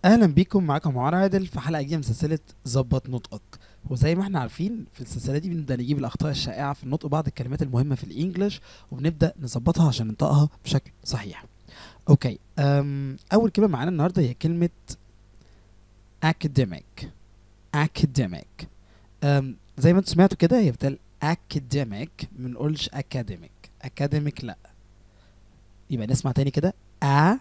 اهلا بيكم معاكم عمر عادل في حلقه جديده من سلسله ظبط نطقك وزي ما احنا عارفين في السلسله دي بنبدا نجيب الاخطاء الشائعه في النطق بعض الكلمات المهمه في الانجليش وبنبدا نظبطها عشان ننطقها بشكل صحيح اوكي أم اول كلمه معانا النهارده هي كلمه academic academic أم زي ما انتم سمعتوا كده هي بتقال academic ما بنقولش academic academic لا يبقى نسمع تاني كده a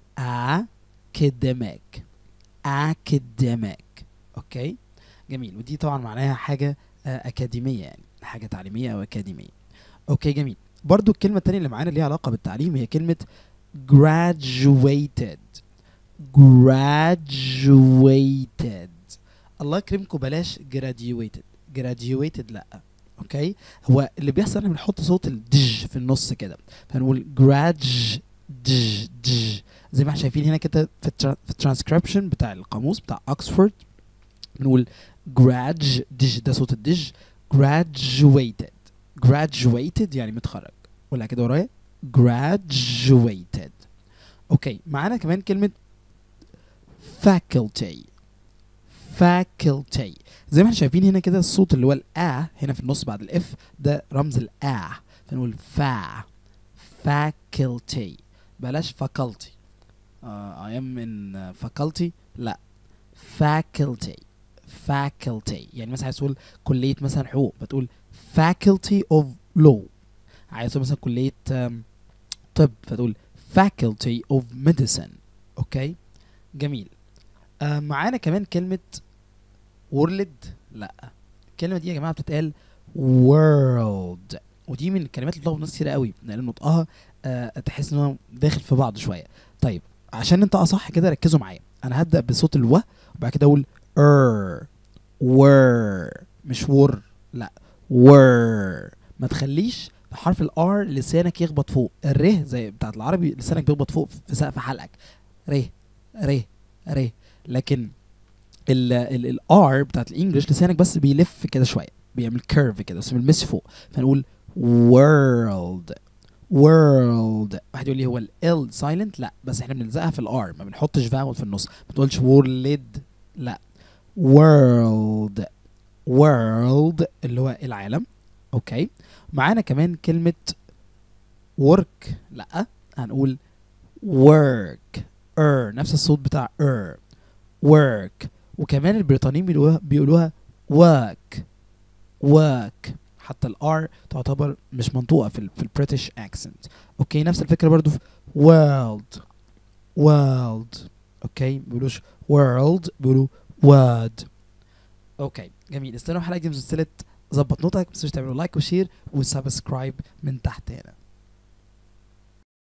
academic academic اوكي جميل ودي طبعا معناها حاجه آه، اكاديميه يعني حاجه تعليميه او اكاديميه اوكي جميل برضو الكلمه التانية اللي معانا ليها علاقه بالتعليم هي كلمه graduated graduated الله يكرمكم بلاش graduated graduated لا اوكي هو اللي بيحصل احنا بنحط صوت الدج في النص كده فنقول grad دج دج زي ما احنا شايفين هنا كده في الترا- في الترانسكريبشن بتاع القاموس بتاع اوكسفورد بنقول جراج دج ده صوت الدج graduated graduated يعني متخرج ولا كده ورايا graduated اوكي معانا كمان كلمة faculty faculty زي ما احنا شايفين هنا كده الصوت اللي هو الآ هنا في النص بعد الاف ده رمز الآ فنقول فا faculty بلاش faculty uh, I am in uh, faculty لا faculty faculty يعني مثلا عايز تقول كلية مثلا حقوق بتقول faculty of law عايز تقول مثلا كلية um, طب فتقول faculty of medicine اوكي جميل uh, معانا كمان كلمة world لا الكلمة دي يا جماعة بتتقال world ودي من الكلمات اللي بتلخبط ناس كتير قوي لان نطقها آه تحس ان هو داخل في بعض شويه طيب عشان ننطقها صح كده ركزوا معايا انا هبدا بصوت الو وبعد كده اقول ار ور مش ور لا ور ما تخليش في حرف الار لسانك يخبط فوق الره زي بتاعت العربي لسانك بيخبط فوق في سقف حلقك ره ره ره لكن الار بتاعت الانجليش لسانك بس بيلف كده شويه بيعمل كيرف كده بس بيلمس فوق فنقول world world واحد يقول لي هو ال سايلنت لا بس احنا بنلزقها في الار ما بنحطش فاول في النص ما تقولش world لا world world اللي هو العالم اوكي معانا كمان كلمة work لا هنقول work er نفس الصوت بتاع er work وكمان البريطانيين بيقولوها بيقولوها work work حتى الار تعتبر مش منطوقه في ال في البريتش اكسنت اوكي نفس الفكره برضو في world world اوكي ما بيقولوش world بيقولوا word اوكي جميل استنوا حلقه جديدة من سلسله ظبط نوتك ما تنسوش تعملوا لايك وشير وسبسكرايب من تحت هنا